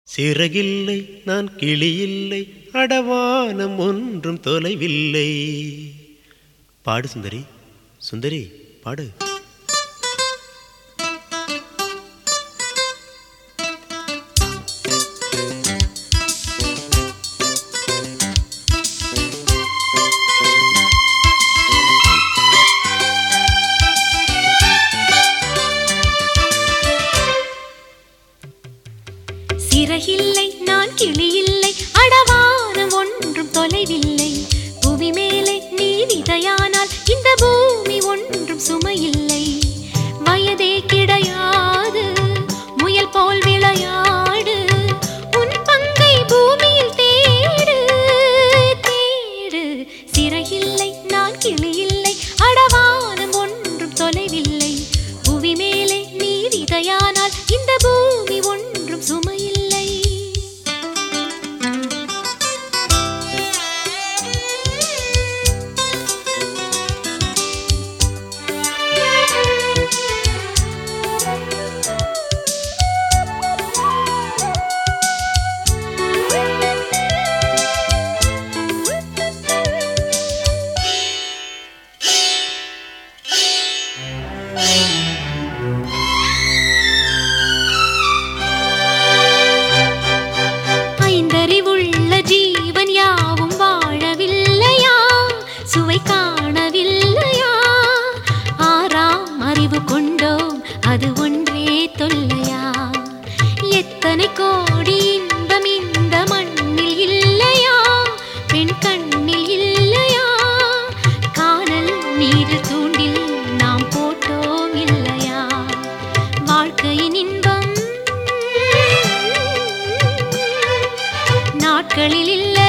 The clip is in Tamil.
சிறகில்லை நான் கிளியில்லை அடவானம் ஒன்றும் தொலைவில்லை பாடு சுந்தரி சுந்தரி பாடு சிறகில்லை நான் கிளியில்லை அடவானம் ஒன்றும் தொலைவில்லை புவி மேலே நீ விதையானால் இந்த பூமி ஒன்றும் சுமையில்லை வயதே கிடையாது முயல் போல் விளையாடு உன் பங்கை பூமியில் தேடு தேடு சிறகில்லை நான் கிளியில்லை அடவானம் ஒன்றும் தொலைவில்லை புவி மேலே நீ விதையானால் இந்த பூமி ஒன்றும் சுமையில்லை ஐந்தறிவுள்ள ஜீவன் யாவும் வாழவில்லையா சுவை காணவில்லையா ஆறாம் அறிவு கொண்டோம் அது ஒன்றே தொல்லையா எத்தனை கோடி இன்பம் இந்த மண்ணில் இல்லையா பெண் கண்ணில் இல்லையா காணல் நீர் தூண்டில் நாம் போட்டோம் இல்லையா வாழ்க்கையின் இன்பம் நாட்களில் இல்லை